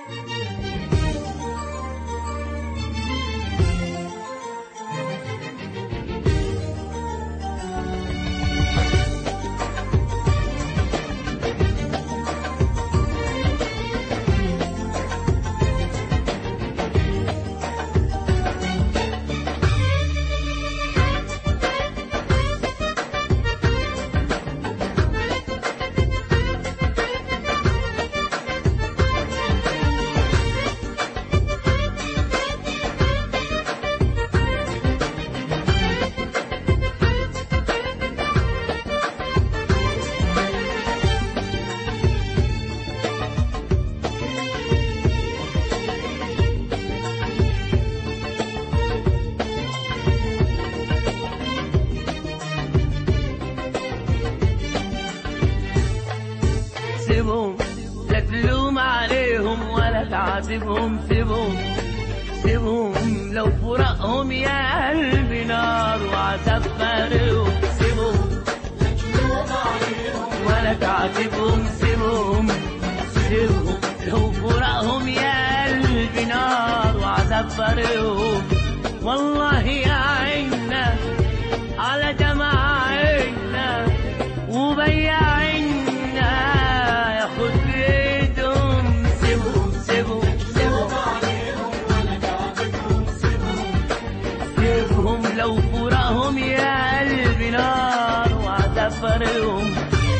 سيبهم لا تلوم عليهم ولا تعاتبهم سيبهم سيبهم لو فراقهم يا قلبي نار وعذاب فارقهم سيبهم ولا تعاتبهم سيبهم سيبهم لو فراقهم يا قلبي نار وعذاب فارقهم والله يا عينا على جماعنا وبياعنا ياخد بايدهم سيبهم سيبهم سيبهم سيبهم لو فراقهم يا قلبي نار وعذاب فارقهم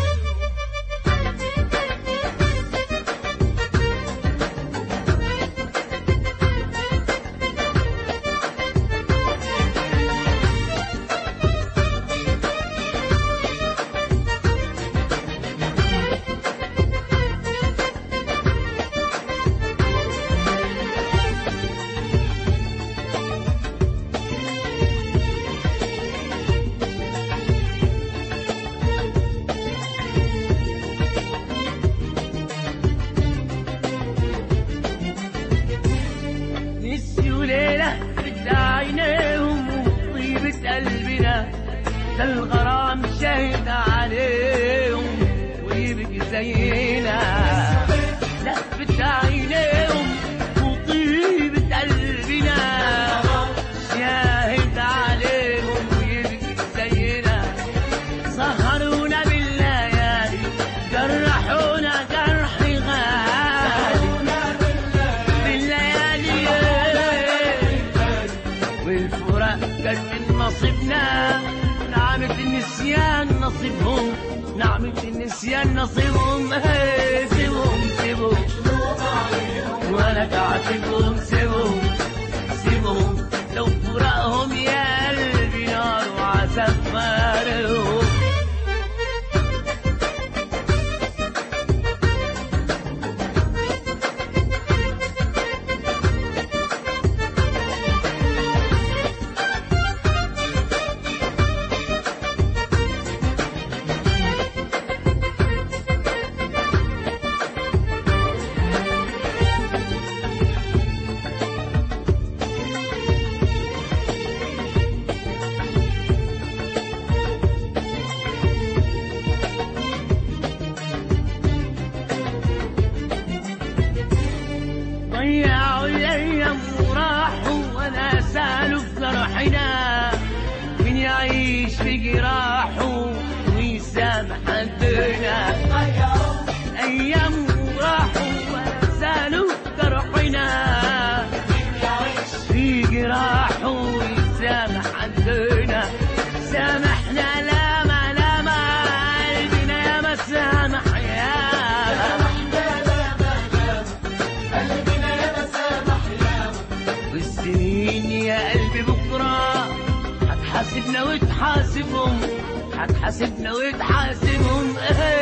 نسيوا ليلة بدها عينيهم وطيبة قلبنا ده الغرام شهد عليهم ويبقى زينا لا بدها عينيهم وطيبة قلبنا شاهد عليهم ويبقى زينا سهرونا بالليالي جرحونا جرح غالي بالليالي والفراق كان من نصيبنا نعمة النسيان نصيبهم نعمة النسيان نصيبهم هي سيبهم سيبهم ولا تعاتبهم سيبهم سيبهم لو فراقهم يا قلبي نار وعذاب فارقهم ضيعوا الايام وراحوا ولا سالوا في جرحنا من يعيش في جراحه ويسامح حدنا ايام وراحوا ولا سالوا في جرحنا في جراحه ويسامح حدنا سامحنا لا ما لا ما قلبنا يا ما سامح يا والسنين يا قلبي بكرة هتحاسبنا وتحاسبهم هتحاسبنا وتحاسبهم ايه